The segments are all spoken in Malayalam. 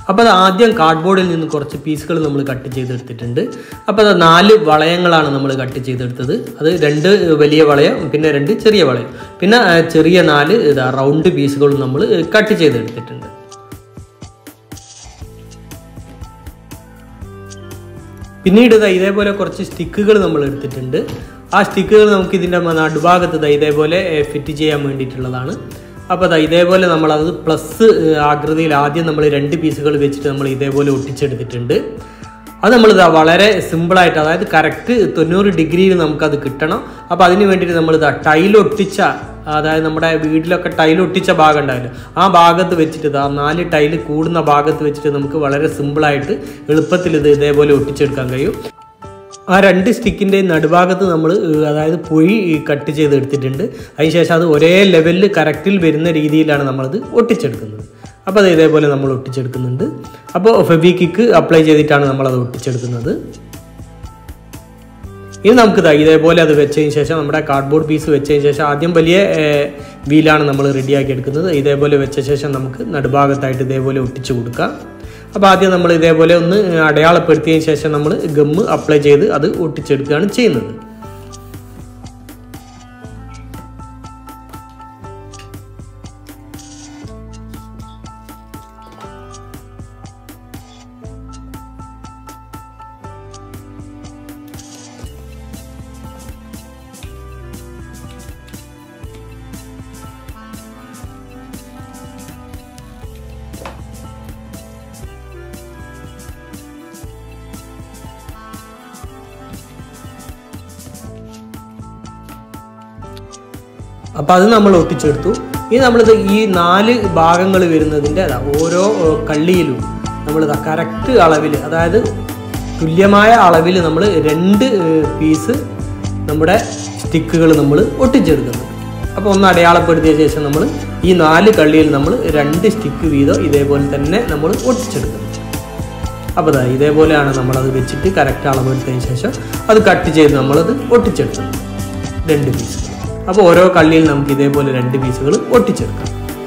അപ്പോൾ അത് ആദ്യം കാർഡ്ബോർഡിൽ നിന്ന് കുറച്ച് പീസുകൾ നമ്മൾ കട്ട് ചെയ്തെടുത്തിട്ടുണ്ട് അപ്പോൾ അത് നാല് വളയങ്ങളാണ് നമ്മൾ കട്ട് ചെയ്തെടുത്തത് അത് രണ്ട് വലിയ വളയം പിന്നെ രണ്ട് ചെറിയ വളയം പിന്നെ ആ, ചെറിയ നാല് ഇതാ റൗണ്ട് പീസുകളും നമ്മൾ കട്ട് ചെയ്തെടുത്തിട്ടുണ്ട് പിന്നീട് ദാ ഇതേപോലെ കുറച്ച് സ്റ്റിക്കുകൾ നമ്മൾ എടുത്തിട്ടുണ്ട് ആ സ്റ്റിക്കുകൾ നമുക്ക് ഇതിൻ്റെ നടുഭാഗത്ത് ദാ ഇതേപോലെ ഫിറ്റ് ചെയ്യാൻ വേണ്ടിയിട്ടുള്ളതാണ് അപ്പോൾ ദാ ഇതേപോലെ നമ്മളത് പ്ലസ് ആകൃതിയിൽ ആദ്യം നമ്മൾ രണ്ട് പീസുകൾ വെച്ചിട്ട് നമ്മൾ ഇതേപോലെ ഒട്ടിച്ചെടുത്തിട്ടുണ്ട് അത് നമ്മൾ ഇതാ വളരെ സിമ്പിളായിട്ട് അതായത് കറക്റ്റ് തൊണ്ണൂറ് ഡിഗ്രിയിൽ നമുക്കത് കിട്ടണം അപ്പോൾ അതിന് വേണ്ടിയിട്ട് നമ്മൾ ഇതാ ടൈൽ ഒട്ടിച്ച അതായത് നമ്മുടെ വീട്ടിലൊക്കെ ടൈൽ ഒട്ടിച്ച ഭാഗം ഉണ്ടാവില്ല ആ ഭാഗത്ത് വെച്ചിട്ട് ഇതാ നാല് ടൈൽ കൂടുന്ന ഭാഗത്ത് വെച്ചിട്ട് നമുക്ക് വളരെ സിമ്പിളായിട്ട് എളുപ്പത്തിൽ ഇത് ഇതേപോലെ ഒട്ടിച്ചെടുക്കാൻ കഴിയും ആ രണ്ട് സ്റ്റിക്കിൻ്റെ നടുഭാഗത്ത് നമ്മൾ അതായത് പൊഴി കട്ട് ചെയ്ത് എടുത്തിട്ടുണ്ട് അതിനുശേഷം അത് ഒരേ ലെവലിൽ കറക്റ്റിൽ വരുന്ന രീതിയിലാണ് നമ്മളത് ഒട്ടിച്ചെടുക്കുന്നത് അപ്പോൾ അത് ഇതേപോലെ നമ്മൾ ഒട്ടിച്ചെടുക്കുന്നുണ്ട് അപ്പോൾ ഫെബിക്കിക്ക് അപ്ലൈ ചെയ്തിട്ടാണ് നമ്മളത് ഒട്ടിച്ചെടുക്കുന്നത് ഇനി നമുക്ക് ദാ ഇതേപോലെ അത് വെച്ചതിന് ശേഷം നമ്മുടെ കാർഡ്ബോർഡ് പീസ് വെച്ചതിന് ശേഷം ആദ്യം വലിയ വീലാണ് നമ്മൾ റെഡിയാക്കി എടുക്കുന്നത് ഇതേപോലെ വെച്ച ശേഷം നമുക്ക് നടുഭാഗത്തായിട്ട് ഇതേപോലെ ഒട്ടിച്ചു കൊടുക്കാം അപ്പോൾ ആദ്യം നമ്മൾ ഇതേപോലെ ഒന്ന് അടയാളപ്പെടുത്തിയതിന് ശേഷം നമ്മൾ ഗമ്മ് അപ്ലൈ ചെയ്ത് അത് ഒട്ടിച്ചെടുക്കുകയാണ് ചെയ്യുന്നത് അപ്പോൾ അത് നമ്മൾ ഒട്ടിച്ചെടുത്തു ഇനി നമ്മളിത് ഈ നാല് ഭാഗങ്ങൾ വരുന്നതിൻ്റെ അതാ ഓരോ ഏർ, കള്ളിയിലും നമ്മളിതാ കറക്റ്റ് അളവിൽ അതായത് തുല്യമായ അളവിൽ നമ്മൾ രണ്ട് പീസ് നമ്മുടെ സ്റ്റിക്കുകൾ നമ്മൾ ഒട്ടിച്ചെടുക്കുന്നുണ്ട് അപ്പോൾ ഒന്ന് അടയാളപ്പെടുത്തിയ ശേഷം നമ്മൾ ഈ നാല് കള്ളിയിൽ നമ്മൾ രണ്ട് സ്റ്റിക്ക് വീതം ഇതേപോലെ തന്നെ നമ്മൾ ഒട്ടിച്ചെടുക്കുന്നു അപ്പോൾ ദാ ഇതേപോലെയാണ് നമ്മളത് വെച്ചിട്ട് കറക്റ്റ് അളവെടുത്തതിന് ശേഷം അത് കട്ട് ചെയ്ത് നമ്മളത് ഒട്ടിച്ചെടുക്കുന്നു രണ്ട് പീസുകൾ അപ്പോൾ ഓരോ കള്ളിയിൽ നമുക്ക് ഇതേപോലെ രണ്ട് പീസുകൾ ഒട്ടിച്ചെടുക്കാം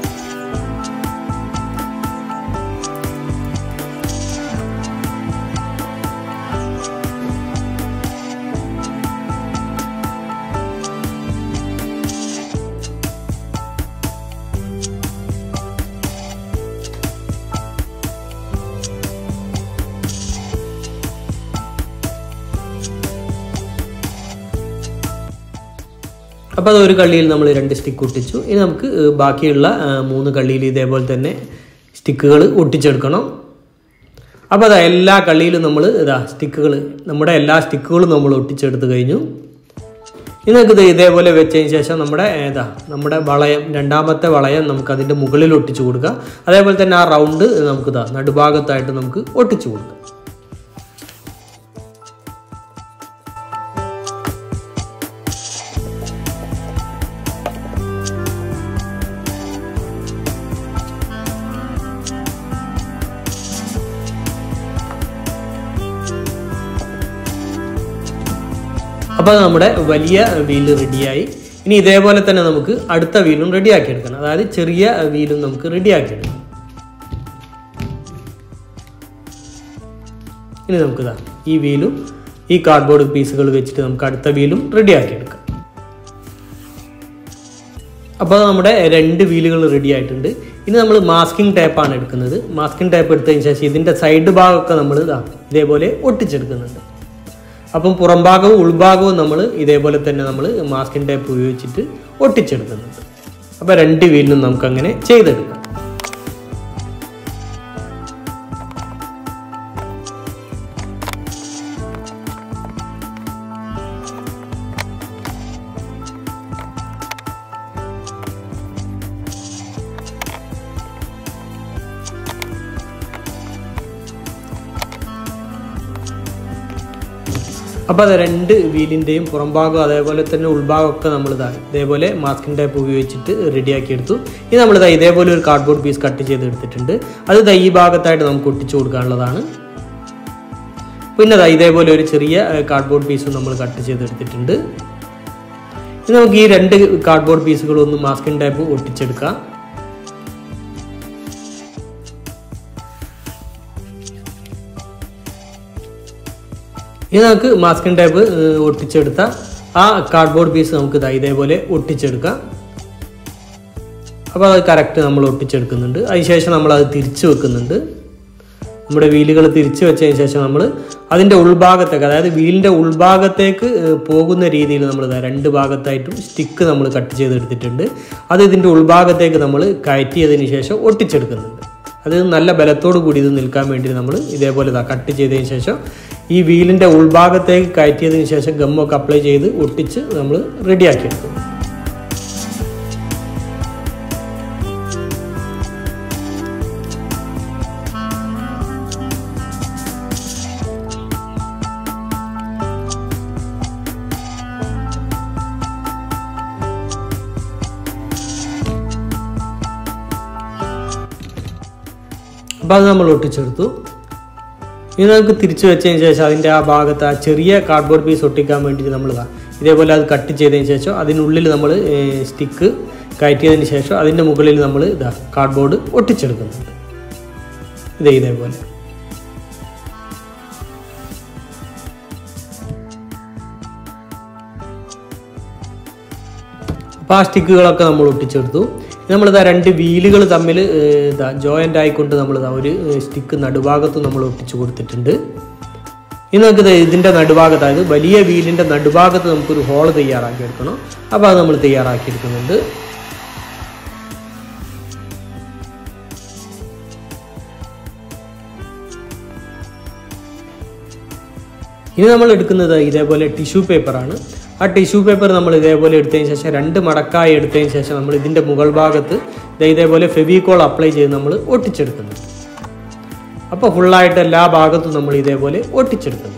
അപ്പോൾ അത് ഒരു കള്ളിയിൽ നമ്മൾ രണ്ട് സ്റ്റിക്ക് ഒട്ടിച്ചു ഇനി നമുക്ക് ഏഹ്, ബാക്കിയുള്ള ആ, മൂന്ന് കള്ളിയിൽ ഇതേപോലെ തന്നെ സ്റ്റിക്കുകൾ ഒട്ടിച്ചെടുക്കണം അപ്പോൾ അതാ എല്ലാ കള്ളിയിലും നമ്മൾ ഇതാ സ്റ്റിക്കുകൾ നമ്മുടെ എല്ലാ സ്റ്റിക്കുകളും നമ്മൾ ഒട്ടിച്ചെടുത്ത് കഴിഞ്ഞു ഇനി നമുക്ക് ഇത് ഇതേപോലെ വെച്ചതിന് ശേഷം നമ്മുടെ ഏതാ നമ്മുടെ വളയം രണ്ടാമത്തെ വളയം നമുക്ക് അതിൻ്റെ മുകളിൽ ഒട്ടിച്ചു കൊടുക്കുക അതേപോലെ തന്നെ ആ റൗണ്ട് നമുക്ക് ഇതാ നടുഭാഗത്തായിട്ട് നമുക്ക് ഒട്ടിച്ചു കൊടുക്കാം അപ്പോൾ അത് നമ്മുടെ വലിയ വീല് റെഡിയായി ഇനി ഇതേപോലെ തന്നെ നമുക്ക് അടുത്ത വീലും റെഡിയാക്കി എടുക്കണം അതായത് ചെറിയ വീലും നമുക്ക് റെഡിയാക്കി എടുക്കണം ഇനി നമുക്ക് ഇതാ ഈ വീലും ഈ കാർഡ്ബോർഡ് പീസുകൾ വെച്ചിട്ട് നമുക്ക് അടുത്ത വീലും റെഡിയാക്കി എടുക്കാം അപ്പോൾ നമ്മുടെ രണ്ട് വീലുകൾ റെഡി ആയിട്ടുണ്ട് ഇനി നമ്മൾ മാസ്കിംഗ് ടേപ്പാണ് എടുക്കുന്നത് മാസ്കിംഗ് ടേപ്പ് എടുത്തതിന് ശേഷം ഇതിൻ്റെ സൈഡ് ഭാഗമൊക്കെ നമ്മൾ ഇതാ ഇതേപോലെ ഒട്ടിച്ചെടുക്കുന്നുണ്ട് അപ്പം പുറം ഭാഗവും ഉൾഭാഗവും നമ്മൾ ഇതേപോലെ തന്നെ നമ്മൾ മാസ്കിംഗ് ടേപ്പ് ഉപയോഗിച്ചിട്ട് ഒട്ടിച്ചെടുക്കുന്നുണ്ട് അപ്പോൾ രണ്ട് വീലിനും നമുക്കങ്ങനെ ചെയ്തെടുക്കാം അപ്പോൾ അത് രണ്ട് വീലിൻ്റെയും പുറംഭാഗം അതേപോലെ തന്നെ ഉൾഭാഗമൊക്കെ നമ്മൾ ഇതാ ഇതേപോലെ മാസ്കിംഗ് ടൈപ്പ് ഉപയോഗിച്ചിട്ട് റെഡിയാക്കി എടുത്തു ഇനി നമ്മൾ ഇതാ ഇതേപോലെ ഒരു കാർഡ്ബോർഡ് പീസ് കട്ട് ചെയ്ത് എടുത്തിട്ടുണ്ട് അത് ദാ ഈ ഭാഗത്തായിട്ട് നമുക്ക് ഒട്ടിച്ചു കൊടുക്കാനുള്ളതാണ് പിന്നെ ദാ ഇതേപോലെ ഒരു ചെറിയ കാർഡ്ബോർഡ് പീസും നമ്മൾ കട്ട് ചെയ്ത് എടുത്തിട്ടുണ്ട് ഇനി നമുക്ക് ഈ രണ്ട് കാർഡ്ബോർഡ് പീസുകളൊന്ന് മാസ്കിംഗ് ടൈപ്പ് ഒട്ടിച്ചെടുക്കാം ഇനി നമുക്ക് മാസ്കിൻ ടേപ്പ് ഒട്ടിച്ചെടുത്ത ആ കാർഡ്ബോർഡ് പീസ് നമുക്ക് ഇതാ ഇതേപോലെ ഒട്ടിച്ചെടുക്കാം അപ്പോൾ അത് കറക്റ്റ് നമ്മൾ ഒട്ടിച്ചെടുക്കുന്നുണ്ട് അതിനുശേഷം നമ്മൾ അത് തിരിച്ചു വെക്കുന്നുണ്ട് നമ്മുടെ വീലുകൾ തിരിച്ചു വെച്ചതിന് ശേഷം നമ്മൾ അതിൻ്റെ ഉൾഭാഗത്തേക്ക് അതായത് വീലിൻ്റെ ഉൾഭാഗത്തേക്ക് ഏഹ്, പോകുന്ന രീതിയിൽ നമ്മൾ ഇതാ രണ്ട് ഭാഗത്തായിട്ടും സ്റ്റിക്ക് നമ്മൾ കട്ട് ചെയ്തെടുത്തിട്ടുണ്ട് അത് ഇതിൻ്റെ ഉൾഭാഗത്തേക്ക് നമ്മൾ കയറ്റിയതിന് ശേഷം ഒട്ടിച്ചെടുക്കുന്നുണ്ട് അത് നല്ല ബലത്തോടു കൂടി ഇത് നിൽക്കാൻ വേണ്ടി നമ്മൾ ഇതേപോലെ ഇതാ കട്ട് ചെയ്തതിന് ശേഷം ഈ വീലിൻ്റെ ഉൾഭാഗത്തേക്ക് കയറ്റിയതിന് ശേഷം ഗമ്മൊക്കെ അപ്ലൈ ചെയ്ത് ഒട്ടിച്ച് നമ്മൾ റെഡിയാക്കിയെടുക്കും അപ്പോൾ അത് നമ്മൾ ഒട്ടിച്ചെടുത്തു ഇനി നമുക്ക് തിരിച്ചു വെച്ചതിന് ശേഷം അതിൻ്റെ ആ ഭാഗത്ത് ആ ചെറിയ കാർഡ്ബോർഡ് പീസ് ഒട്ടിക്കാൻ വേണ്ടിയിട്ട് നമ്മൾ ഇതാ ഇതേപോലെ അത് കട്ട് ചെയ്തതിന് ശേഷം അതിനുള്ളിൽ നമ്മൾ സ്റ്റിക്ക് കയറ്റിയതിന് ശേഷം അതിൻ്റെ മുകളിൽ നമ്മൾ ഇതാ കാർഡ്ബോർഡ് ഒട്ടിച്ചെടുക്കുന്നുണ്ട് ഇതേ ഇതേപോലെ അപ്പോൾ ആ സ്റ്റിക്കുകളൊക്കെ നമ്മൾ ഒട്ടിച്ചെടുത്തു നമ്മളിതാ രണ്ട് വീലുകൾ തമ്മിൽ ഏഹ്, ഇതാ ജോയിൻ്റ് ആയിക്കൊണ്ട് നമ്മളിതാ ഒരു സ്റ്റിക്ക് നടുഭാഗത്ത് നമ്മൾ ഒട്ടിച്ചു കൊടുത്തിട്ടുണ്ട് ഇനി നമുക്ക് ദേ ഇതിൻ്റെ നടുഭാഗത്ത് അതായത് വലിയ വീലിൻ്റെ നടുഭാഗത്ത് നമുക്കൊരു ഹോള് തയ്യാറാക്കി എടുക്കണം അപ്പോൾ അത് നമ്മൾ തയ്യാറാക്കി എടുക്കുന്നുണ്ട് ഇനി നമ്മൾ എടുക്കുന്നത് ഇതേപോലെ ടിഷ്യൂ പേപ്പറാണ് ആ ടിഷ്യൂ പേപ്പർ നമ്മൾ ഇതേപോലെ എടുത്തതിന് ശേഷം രണ്ട് മടക്കായി എടുത്തതിന് ശേഷം നമ്മൾ ഇതിൻ്റെ മുകൾ ഭാഗത്ത് ദേ ഇതേപോലെ ഫെവിക്കോൾ അപ്ലൈ ചെയ്ത് നമ്മൾ ഒട്ടിച്ചെടുക്കുന്നുണ്ട് അപ്പോൾ ഫുള്ളായിട്ട് എല്ലാ ഭാഗത്തും നമ്മൾ ഇതേപോലെ ഒട്ടിച്ചെടുക്കുന്നുണ്ട്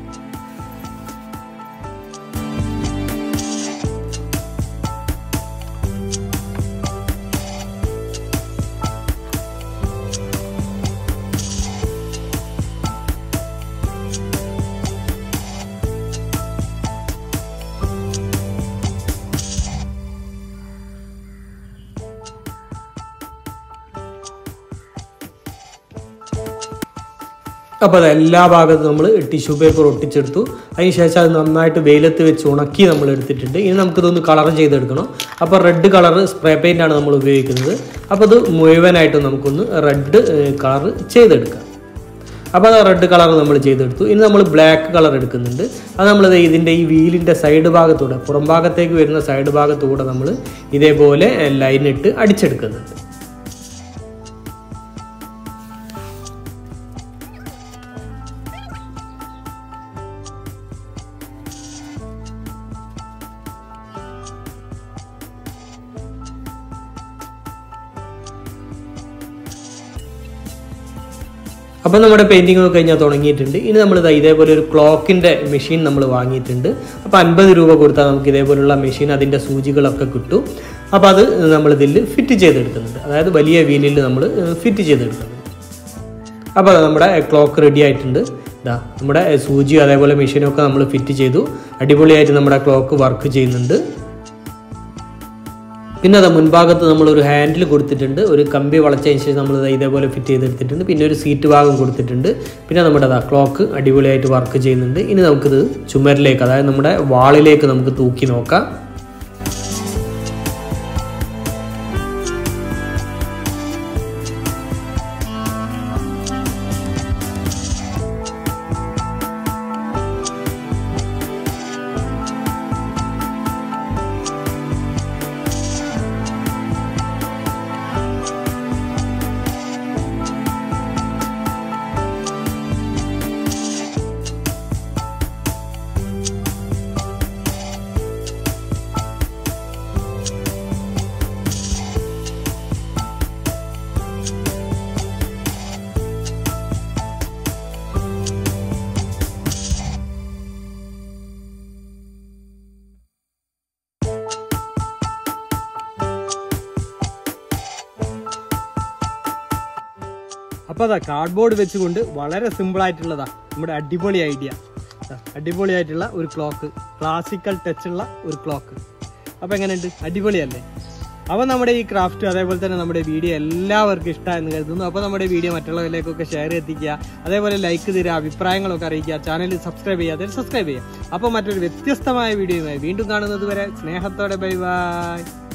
അപ്പോൾ അത് എല്ലാ ഭാഗത്തും നമ്മൾ ടിഷ്യൂ പേപ്പർ ഒട്ടിച്ചെടുത്തു അതിന് ശേഷം അത് നന്നായിട്ട് വെയിലത്ത് വെച്ച് ഉണക്കി നമ്മൾ എടുത്തിട്ടുണ്ട് ഇനി നമുക്കിതൊന്ന് കളർ ചെയ്തെടുക്കണം അപ്പോൾ റെഡ് കളർ സ്പ്രേ പെയിൻ്റ് ആണ് നമ്മൾ ഉപയോഗിക്കുന്നത് അപ്പോൾ അത് മുഴുവനായിട്ട് നമുക്കൊന്ന് റെഡ് കളർ ചെയ്തെടുക്കാം അപ്പോൾ അത് റെഡ് കളർ നമ്മൾ ചെയ്തെടുത്തു ഇനി നമ്മൾ ബ്ലാക്ക് കളർ എടുക്കുന്നുണ്ട് അത് നമ്മൾ ഇതിൻ്റെ ഈ വീലിൻ്റെ സൈഡ് ഭാഗത്തൂടെ പുറം ഭാഗത്തേക്ക് വരുന്ന സൈഡ് ഭാഗത്തൂടെ നമ്മൾ ഇതേപോലെ ലൈൻ ഇട്ട് അടിച്ചെടുക്കുന്നുണ്ട് അപ്പം നമ്മുടെ പെയിൻറ്റിംഗ് ഒക്കെ കഴിഞ്ഞാൽ തുടങ്ങിയിട്ടുണ്ട് ഇനി നമ്മൾ ഇതാ ഇതേപോലെ ഒരു ക്ലോക്കിൻ്റെ മെഷീൻ നമ്മൾ വാങ്ങിയിട്ടുണ്ട് അപ്പോൾ അൻപത് രൂപ കൊടുത്താൽ നമുക്ക് ഇതേപോലുള്ള മെഷീൻ അതിൻ്റെ സൂചികളൊക്കെ കിട്ടും അപ്പോൾ അത് നമ്മൾ ഇതിൽ ഫിറ്റ് ചെയ്തെടുക്കുന്നുണ്ട് അതായത് വലിയ വീലിൽ നമ്മൾ ഫിറ്റ് ചെയ്തെടുക്കുന്നുണ്ട് അപ്പോൾ നമ്മുടെ ക്ലോക്ക് റെഡി ആയിട്ടുണ്ട് ഇതാ നമ്മുടെ സൂചി അതേപോലെ മെഷീനൊക്കെ നമ്മൾ ഫിറ്റ് ചെയ്തു അടിപൊളിയായിട്ട് നമ്മുടെ ക്ലോക്ക് വർക്ക് ചെയ്യുന്നുണ്ട് പിന്നെ അതാ മുൻഭാഗത്ത് നമ്മൾ ഒരു ഹാൻഡിൽ കൊടുത്തിട്ടുണ്ട് ഒരു കമ്പി വളച്ചതിന് ശേഷം നമ്മൾ ഇതേപോലെ ഫിറ്റ് ചെയ്തെടുത്തിട്ടുണ്ട് പിന്നെ ഒരു സീറ്റ് ഭാഗം കൊടുത്തിട്ടുണ്ട് പിന്നെ നമ്മുടെ അതാ ക്ലോക്ക് അടിപൊളിയായിട്ട് വർക്ക് ചെയ്യുന്നുണ്ട് ഇനി നമുക്കിത് ചുമരിലേക്ക് അതായത് നമ്മുടെ വാളിലേക്ക് നമുക്ക് തൂക്കി നോക്കാം അപ്പോൾ അതാ കാർഡ്ബോർഡ് വെച്ചുകൊണ്ട് വളരെ സിമ്പിൾ ആയിട്ടുള്ളതാ നമ്മുടെ അടിപൊളി ഐഡിയ അടിപൊളി ആയിട്ടുള്ള ഒരു ക്ലോക്ക് ക്ലാസിക്കൽ ടച്ച് ഉള്ള ഒരു ക്ലോക്ക് അപ്പോൾ എങ്ങനെയുണ്ട് അടിപൊളിയല്ലേ അപ്പോൾ നമ്മുടെ ഈ ക്രാഫ്റ്റ് അതേപോലെ തന്നെ നമ്മുടെ വീഡിയോ എല്ലാവർക്കും ഇഷ്ടമായെന്ന് കരുതുന്നു അപ്പോൾ നമ്മുടെ വീഡിയോ മറ്റുള്ളവരിലേക്കൊക്കെ ഷെയർ എത്തിക്കുക അതേപോലെ ലൈക്ക് തരിക അഭിപ്രായങ്ങളൊക്കെ അറിയിക്കുക ചാനൽ സബ്സ്ക്രൈബ് ചെയ്യുക അതിൽ സബ്സ്ക്രൈബ് ചെയ്യുക അപ്പോൾ മറ്റൊരു വ്യത്യസ്തമായ വീഡിയോയുമായി വീണ്ടും കാണുന്നത് വരെ സ്നേഹത്തോടെ ബൈ ബൈ